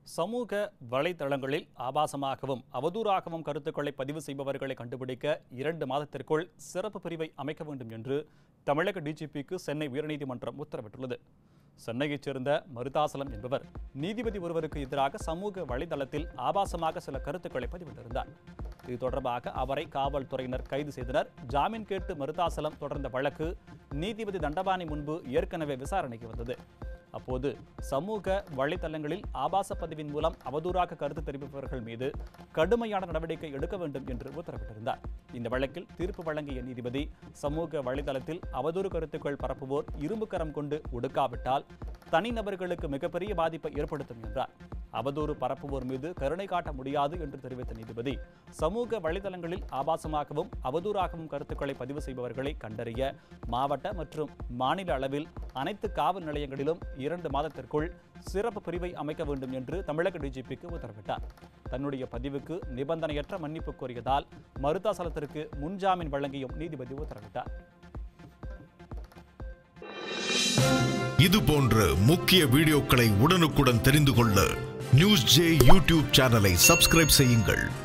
சமூக வலைதளங்களில் ஆபாசமாகவும் அவதூறாகவும் கருத்துக்களை பதிவு செய்பவர்களை கண்டுபிடிக்க இரண்டு மாதத்திற்குள் சிறப்பு பிரிவை அமைக்க வேண்டும் என்று தமிழக டிஜிபிக்கு சென்னை உயர்நீதிமன்றம் உத்தரவிட்டுள்ளது சென்னையைச் சேர்ந்த மருதாசலம் என்பவர் நீதிபதி ஒருவருக்கு எதிராக சமூக வலைதளத்தில் ஆபாசமாக சில கருத்துக்களை பதிவிட்டிருந்தார் இது தொடர்பாக அவரை காவல்துறையினர் கைது செய்தனர் ஜாமீன் கேட்டு மருதாசலம் தொடர்ந்த வழக்கு நீதிபதி தண்டபாணி முன்பு ஏற்கனவே விசாரணைக்கு வந்தது அப்போது சமூக வலைதளங்களில் ஆபாச பதிவின் மூலம் அவதூறாக கருத்து தெரிவிப்பவர்கள் மீது கடுமையான நடவடிக்கை எடுக்க வேண்டும் என்று உத்தரவிட்டிருந்தார் இந்த வழக்கில் தீர்ப்பு வழங்கிய நீதிபதி சமூக வலைதளத்தில் அவதூறு கருத்துக்கள் பரப்புவோர் இரும்பு கரம் கொண்டு ஒடுக்காவிட்டால் தனிநபர்களுக்கு மிகப்பெரிய பாதிப்பை ஏற்படுத்தும் என்றார் அவதூறு பரப்புவோர் மீது கருணை காட்ட முடியாது என்று தெரிவித்த நீதிபதி சமூக வலைதளங்களில் ஆபாசமாகவும் அவதூறாகவும் கருத்துக்களை பதிவு செய்பவர்களை கண்டறிய மாவட்ட மற்றும் மாநில அளவில் அனைத்து காவல் நிலையங்களிலும் இரண்டு மாதத்திற்குள் சிறப்பு பிரிவை அமைக்க வேண்டும் என்று தமிழக டிஜிபிக்கு உத்தரவிட்டார் தன்னுடைய பதிவுக்கு நிபந்தனையற்ற மன்னிப்பு கோரியதால் மருதாசலத்திற்கு முன்ஜாமீன் வழங்கியும் நீதிபதி உத்தரவிட்டார் இது போன்ற முக்கிய வீடியோக்களை உடனுக்குடன் தெரிந்து கொள்ள நியூஸ் ஜே யூடியூப் சேனலை சப்ஸ்கிரைப் செய்யுங்கள்